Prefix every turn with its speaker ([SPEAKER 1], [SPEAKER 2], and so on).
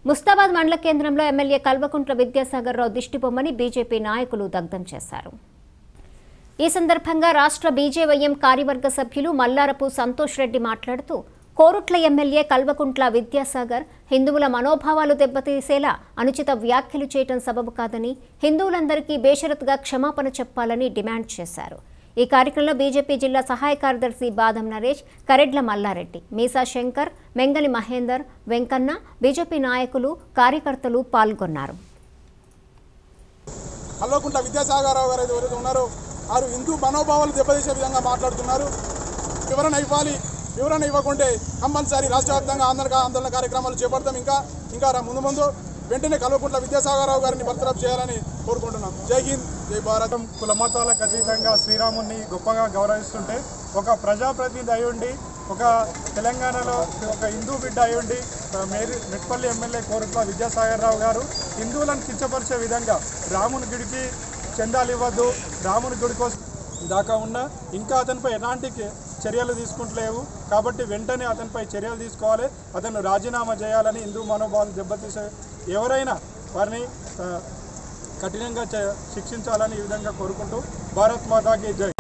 [SPEAKER 1] ముస్తాబాద్ మండల కేంద్రంలో ఎమ్మెల్యే కల్వకుంట్ల విద్యాసాగర్ రావు దిష్టిబొమ్మని బీజేపీ నాయకులు దగ్ధం చేశారు ఈ సందర్భంగా రాష్ట్ర బీజేవైఎం కార్యవర్గ సభ్యులు మల్లారపు సంతోష్ రెడ్డి మాట్లాడుతూ కోరుట్ల ఎమ్మెల్యే కల్వకుంట్ల విద్యాసాగర్ హిందువుల మనోభావాలు దెబ్బతీసేలా అనుచిత వ్యాఖ్యలు చేయటం సబబు కాదని హిందువులందరికీ బేషరతుగా క్షమాపణ చెప్పాలని డిమాండ్ చేశారు ఈ కార్యక్రమంలో బీజేపీ జిల్లా సహాయ కార్యదర్శి బాదం నరేష్ కరెడ్ల మల్లారెడ్డి మీసా శంకర్ మెంగలి మహేందర్ వెంకన్న బీజేపీ నాయకులు కార్యకర్తలు పాల్గొన్నారు
[SPEAKER 2] కల్వకుంట్ల విద్యాసాగరరావు గారు ఎవరైతే ఉన్నారో వారు హిందూ మనోభావాలు దెబ్బతీసే విధంగా మాట్లాడుతున్నారు వివరణ ఇవ్వాలి వివరణ ఇవ్వకుంటే కంపల్సరీ రాష్ట్ర వ్యాప్తంగా ఆందోళన ఆందోళన కార్యక్రమాలు చేపడతాం ఇంకా ఇంకా రా- ముందు ముందు వెంటనే కల్వకుంట్ల విద్యాసాగరరావు గారిని బర్తరఫ్ చేయాలని కోరుకుంటున్నాం జై హింద్ జై భారత్
[SPEAKER 3] కుల మతాలకు అతీతంగా శ్రీరాముని గొప్పగా గౌరవిస్తుంటే ఒక ప్రజాప్రతినిధి అయ్యుండి ఒక తెలంగాణలో ఒక హిందూ బిడ్డ అయ్యుండి ఆ, మేరీ మెట్పల్లి ఎమ్మెల్యే కోరుట్ల విద్యాసాగర్ రావు గారు హిందువులను కించపరిచే విధంగా రాముని గుడికి చందాలు ఇవ్వద్దు రాముని గుడి కోసం దాకా ఉన్న ఇంకా అతనిపై ఎలాంటి కే- చర్యలు తీసుకుంటలేవు కాబట్టి వెంటనే అతనిపై చర్యలు తీసుకోవాలి అతను రాజీనామా చేయాలని హిందూ మనోభావాలు దెబ్బతీసే ఎవరైనా వారిని ఆ, కఠినంగా చ- శిక్షించాలని ఈ విధంగా కోరుకుంటూ భారత్ మాతాకి జై